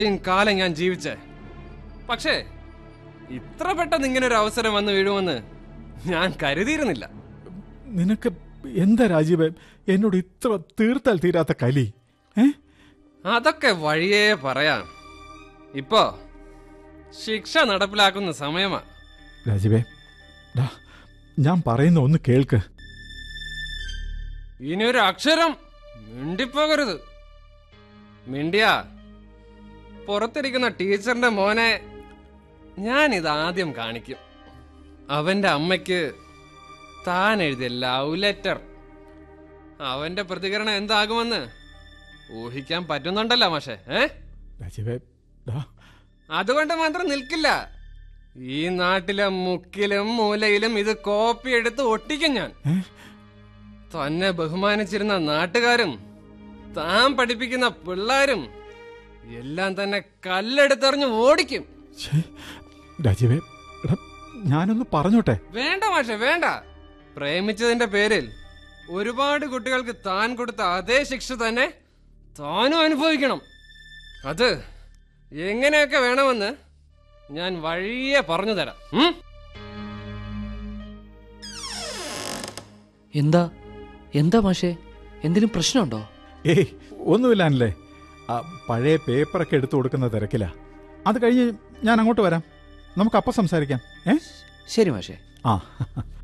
ഇത്രയും കാലം ഞാൻ ജീവിച്ചേ പക്ഷേ ഇത്ര പെട്ടെന്ന് ഇങ്ങനെ ഒരു അവസരം വന്ന് വീഴുമെന്ന് ഞാൻ കരുതിയിരുന്നില്ല നിനക്ക് എന്താ രാജീവ് എന്നോട് ഇത്ര തീർത്താൽ തീരാത്ത കലി ഏ അതൊക്കെ വഴിയേ പറയാം ഇപ്പോ ശിക്ഷ നടപ്പിലാക്കുന്ന സമയമാ രാജീവേ ഡാ ഞാൻ പറയുന്ന ഒന്ന് കേൾക്ക് ഇനി ഒരു അക്ഷരം മിണ്ടിപ്പോകരുത് മിണ്ടിയ പുറത്തിരിക്കുന്ന ടീച്ചറിന്റെ മോനെ ഞാൻ ഇത് ആദ്യം കാണിക്കും അവന്റെ അമ്മയ്ക്ക് താൻ എഴുതിയ ലവ് ലെറ്റർ അവന്റെ പ്രതികരണം എന്താകുമെന്ന് ഊഹിക്കാൻ പറ്റുന്നുണ്ടല്ലോ മാഷെ ഏ രാജീവേ ഡാ അതുകൊണ്ട് മാത്രം നിൽക്കില്ല ഈ നാട്ടിലെ മുക്കിലും മൂലയിലും ഇത് കോപ്പി എടുത്ത് ഒട്ടിക്കും ഞാൻ ഏ? തന്നെ ബഹുമാനിച്ചിരുന്ന നാട്ടുകാരും താൻ പഠിപ്പിക്കുന്ന പിള്ളേരും എല്ലാം തന്നെ കല്ലെടുത്തെറിഞ്ഞ് ഓടിക്കും ഛേ, രാജീവേ എടാ ഞാനൊന്ന് പറഞ്ഞോട്ടെ വേണ്ട മാഷെ വേണ്ട പ്രേമിച്ചതിന്റെ പേരിൽ ഒരുപാട് കുട്ടികൾക്ക് താൻ കൊടുത്ത അതേ ശിക്ഷ തന്നെ താനും അനുഭവിക്കണം അത് എങ്ങനെയൊക്കെ വേണമെന്ന് ഞാൻ വഴിയെ പറഞ്ഞു തരാം ഉം? എന്താ എന്താ മാഷേ എന്തെങ്കിലും പ്രശ്നമുണ്ടോ ഏയ് ഒന്നുമില്ലാനല്ലേ ആ പഴയ പേപ്പറൊക്കെ എടുത്തു കൊടുക്കുന്ന തിരക്കില അത് കഴിഞ്ഞ് ഞാൻ അങ്ങോട്ട് വരാം നമുക്ക് അപ്പം സംസാരിക്കാം ഏ ശരി മാഷേ ആ